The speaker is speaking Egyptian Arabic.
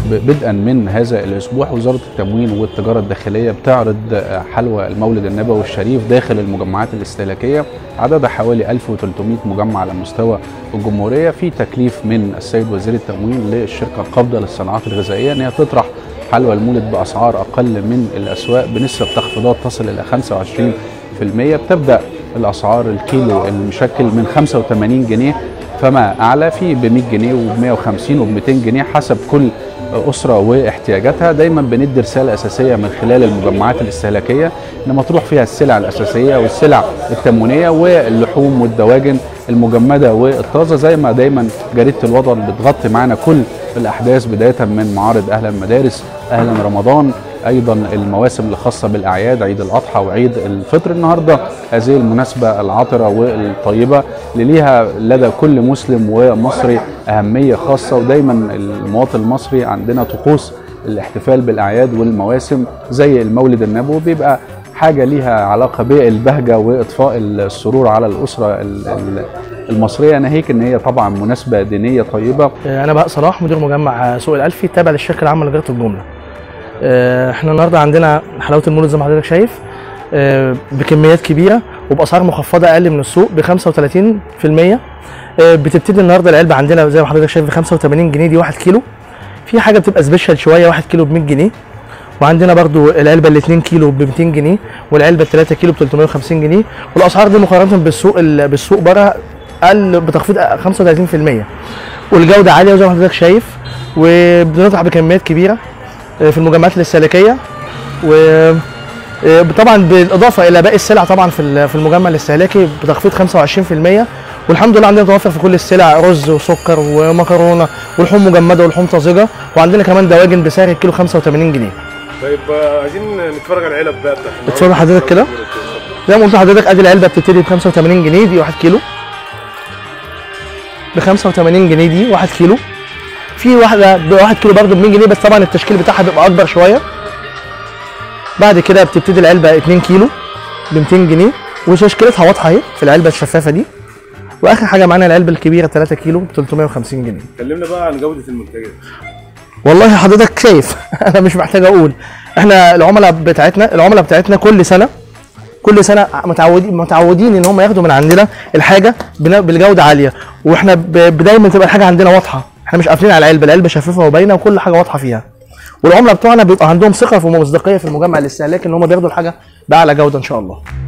بدءا من هذا الاسبوع وزاره التموين والتجاره الداخليه بتعرض حلوى المولد النبوي الشريف داخل المجمعات الاستهلاكيه عددها حوالي 1300 مجمع على مستوى الجمهوريه في تكليف من السيد وزير التموين للشركه القابضه للصناعات الغذائيه ان هي تطرح حلوى المولد باسعار اقل من الاسواق بنسبه تخفيضات تصل الى 25% بتبدا الاسعار الكيلو المشكل من 85 جنيه فما اعلى في ب 100 جنيه وب 150 وب 200 جنيه حسب كل اسره واحتياجاتها دايما بندي رساله اساسيه من خلال المجمعات الاستهلاكيه ان مطروح فيها السلع الاساسيه والسلع التموينيه واللحوم والدواجن المجمده والطازه زي ما دايما جريده الوطن بتغطي معانا كل الاحداث بدايه من معارض اهلا المدارس اهلا رمضان ايضا المواسم الخاصه بالاعياد عيد الاضحى وعيد الفطر النهارده هذه المناسبه العطره والطيبه اللي ليها لدى كل مسلم ومصري اهميه خاصه ودايما المواطن المصري عندنا طقوس الاحتفال بالاعياد والمواسم زي المولد النبوي بيبقى حاجه ليها علاقه بالبهجه واطفاء السرور على الاسره المصريه ناهيك ان هي طبعا مناسبه دينيه طيبه انا بقى صلاح مدير مجمع سوق الالفي تابع للشركه العامه لتجاره الجمله احنا النهارده عندنا حلاوه المولد زي ما حضرتك شايف بكميات كبيره وباسعار مخفضه اقل من السوق ب 35% بتبتدي النهارده العلبه عندنا زي ما حضرتك شايف ب 85 جنيه دي 1 كيلو في حاجه بتبقى سبيشال شويه 1 كيلو ب 100 جنيه وعندنا برضو العلبه ال 2 كيلو ب 200 جنيه والعلبه ال 3 كيلو ب 350 جنيه والاسعار دي مقارنه بالسوق بالسوق بره اقل بتخفيض 35% والجوده عاليه زي ما حضرتك شايف وبنطرح بكميات كبيره في المجمعات الاستهلاكيه و طبعا بالاضافه الى باقي السلع طبعا في في المجمع الاستهلاكي بتخفيض 25% والحمد لله عندنا توفر في كل السلع رز وسكر ومكرونه ولحوم مجمده ولحوم طازجه وعندنا كمان دواجن بسعر الكيلو 85 جنيه. طيب عايزين نتفرج على العلب بقى بتاعت اتفرج حضرتك كده زي ما قلت لحضرتك ادي العلبه بتبتدي ب 85 جنيه دي 1 كيلو ب 85 جنيه دي 1 كيلو في واحده ب 1 كيلو برده ب 100 جنيه بس طبعا التشكيل بتاعها بيبقى اكبر شويه بعد كده بتبتدي العلبه 2 كيلو ب 200 جنيه وتشكيلتها واضحه اهي في العلبه الشفافه دي واخر حاجه معانا العلبه الكبيره 3 كيلو ب 350 جنيه كلمنا بقى عن جوده المنتجات والله حضرتك شايف انا مش محتاج اقول احنا العملاء بتاعتنا العملاء بتاعتنا كل سنه كل سنه متعودين متعودين ان هم ياخدوا من عندنا الحاجه بالجوده عاليه واحنا دايما تبقى الحاجه عندنا واضحه احنا مش قافلين على العلبه العلبه شفافه وباينه وكل حاجه واضحه فيها والعملاء بتوعنا بيبقى عندهم ثقه في ومصداقيه في المجمع الاستهلاكي ان هم بياخدوا الحاجه باعلى جوده ان شاء الله